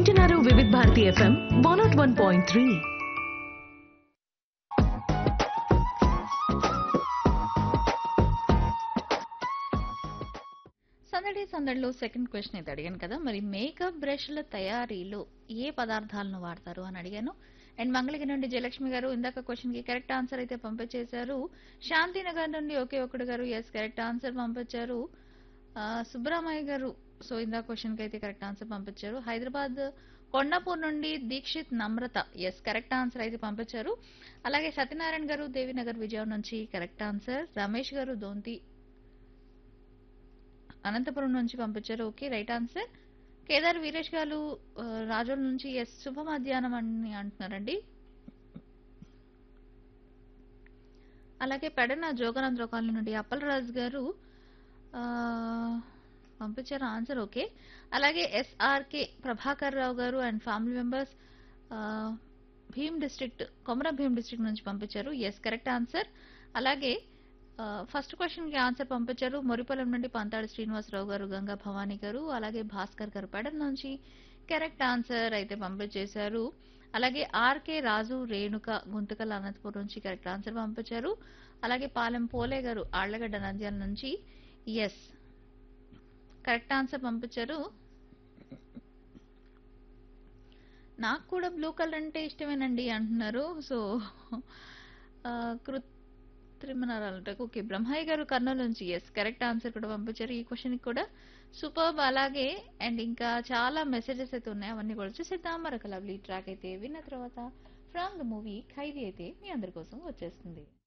వింటున్నారు Vividh Bharati FM one naught one point three సందడి సందడిలో సెకండ్ క్వశ్చన్ అయితే అడిగాను కదా మరి మేకప్ బ్రష్ల తయారీలో ఏ పదార్థాలను వాడతారు అని అడిగాను అండ్ మంగళగిరి నుండి జయలక్ష్మి గారు ఇందాక క్వశ్చన్ కి కరెక్ట్ ఆన్సర్ అయితే పంపించేశారు శాంతినగర్ నుండి ఒకే ఒకటి గారు ఎస్ కరెక్ట్ ఆన్సర్ పంపించారు ఆ, సుబ్బరామయ్య గారు సో ఇందాక క్వశ్చన్ కి అయితే కరెక్ట్ ఆన్సర్ పంపించారు హైదరాబాద్ కొండాపూర్ నుండి Dikshit Namrata yes correct answer అయితే పంపించారు అలాగే సత్యనారాయణ గారు దేవినగర్ విజయం నుంచి కరెక్ట్ ఆన్సర్ రమేష్ గారు దొంతి అనంతపురం నుంచి పంపించారు okay right answer Kedar Veeresh garu ఆ, రాజోల్ నుంచి ఎస్ శుభ మధ్యాహ్నం అని అంటున్నారండి అలాగే పెడన జోగనంద్ర కాలనీ నుండి అప్పలరాజు గారు ఆ, పంపించారు ఆన్సర్ ఓకే అలాగే SRK Prabhakar Rao garu and family members Bheem district Komaram Bheem district నుంచి పంపించారు ఎస్ కరెక్ట్ ఆన్సర్ అలాగే ఫస్ట్ క్వశ్చన్ కి ఆన్సర్ పంపించారు మొరిపొలం నుండి పంతాడు శ్రీనివాసరావు గారు గంగా భవానీ గారు అలాగే భాస్కర్ గారు పెడన్ నుంచి కరెక్ట్ ఆన్సర్ అయితే పంపించేశారు అలాగే ఆర్కే రాజు రేణుక గుంతకల్ అనంతపురం నుంచి కరెక్ట్ ఆన్సర్ పంపించారు అలాగే పాలెం పోలే గారు ఆళ్లగడ్డ నంద్యాల నుంచి ఎస్ కరెక్ట్ ఆన్సర్ పంపించారు నాకు కూడా బ్లూ కలర్ అంటే ఇష్టమేనండి అంటున్నారు సో ఆ, కృత్రిమ నరాలు అంటే ఓకే బ్రహ్మయ్య గారు కర్నూలు నుంచి ఎస్ కరెక్ట్ ఆన్సర్ కూడా పంపించారు ఈ క్వశ్చన్ కూడా సూపర్ అలాగే అండ్ ఇంకా చాలా మెసేజెస్ అయితే ఉన్నాయి అవన్నీ కూడా చూసేద్దాం మరొక లవ్లీ ట్రాక్ అయితే విన్న తర్వాత ఫ్రమ్ ద మూవీ ఖైదీ అయితే మీ అందరి కోసం వచ్చేస్తుంది